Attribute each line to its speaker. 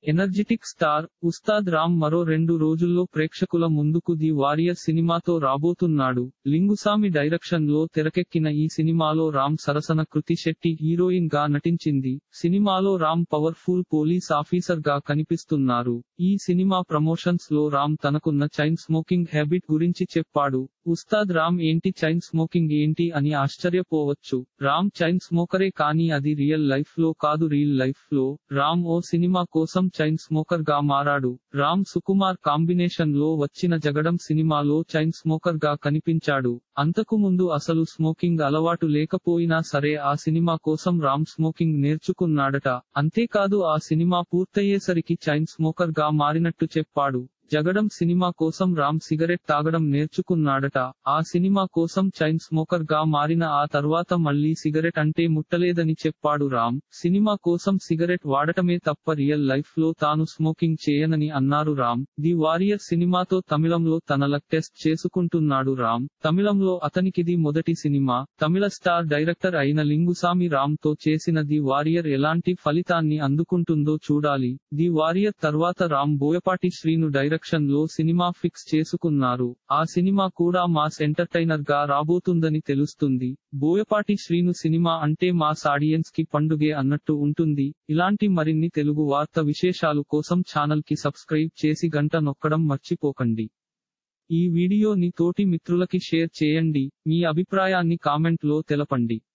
Speaker 1: energetic star Ustaad Ram మరో రెండు రోజుల్లో ప్రేక్షకుల ముందుకు ది వారియర్ సినిమాతో రాబోతున్నాడు లింగుసామి డైరెక్షన్ లో తెరకెక్కిన ఈ సినిమాలో రామ్ సరసన కృతి శెట్టి హీరోయిన్ గా నటించింది సినిమాలో రామ్ పవర్ఫుల్ పోలీస్ ఆఫీసర్ గా కనిపిస్తున్నారు ఈ సినిమా ప్రమోషన్స్ లో రామ్ తనకున్న చైన్ స్మోకింగ్ హ్యాబిట్ గురించి చెప్పాడు ఉస్తాద్ రామ్ ఏంటి చైన్ స్మోకింగ్ ఏంటి అని ఆశ్చర్యపోవచ్చు రామ్ చైన్ స్మోకరే కానీ అది రియల్ లైఫ్ లో కాదు రియల్ లైఫ్ లో రామ్ ఓ సినిమా కోసం చైన్ స్మోకర్ గా మారాడు రామ్ సుకుమార్ కాంబినేషన్ లో వచ్చిన జగడం సినిమాలో చైన్ స్మోకర్ గా కనిపించాడు అంతకు ముందు అసలు స్మోకింగ్ అలవాటు లేకపోయినా సరే ఆ సినిమా కోసం రామ్ స్మోకింగ్ నేర్చుకున్నాడట అంతేకాదు ఆ సినిమా పూర్తయ్యేసరికి చైన్ స్మోకర్ గా మారినట్టు చెప్పాడు జగడం సినిమా కోసం రామ్ సిగరెట్ తాగడం నేర్చుకున్నాడట ఆ సినిమా కోసం చైన్ స్మోకర్ గా మారిన ఆ తర్వాత మళ్ళీ సిగరెట్ అంటే ముట్టలేదని చెప్పాడు రామ్ సినిమా కోసం సిగరెట్ వాడటమే తప్ప రియల్ లైఫ్ లో తాను స్మోకింగ్ చేయనని అన్నారు రామ్ ది వారియర్ సినిమాతో తమిళంలో తన లక్ టెస్ట్ చేసుకుంటున్నాడు రామ్ తమిళంలో అతనికిది మొదటి సినిమా తమిళ స్టార్ డైరెక్టర్ అయిన లింగుసామి రామ్ తో చేసిన ది వారియర్ ఎలాంటి ఫలితాన్ని అందుకుంటుందో చూడాలి ది వారియర్ తర్వాత రామ్ బోయపాటి శ్రీను డైరెక్షన్ లో సినిమా ఫిక్స్ చేసుకున్నారు ఆ సినిమా కూడా మాస్ ఎంటర్టైనర్ గా రాబోతుందని తెలుస్తుంది బోయపాటి శ్రీను సినిమా అంటే మాస్ ఆడియన్స్ కి పండుగే అన్నట్టు ఉంటుంది ఇలాంటి మరిన్ని తెలుగు వార్త విశేషాలు కోసం ఛానల్ కి సబ్స్క్రైబ్ చేసి గంట నొక్కడం మర్చిపోకండి ఈ వీడియోని తోటి మిత్రులకి షేర్ చేయండి మీ అభిప్రాయాన్ని కామెంట్ లో తెలపండి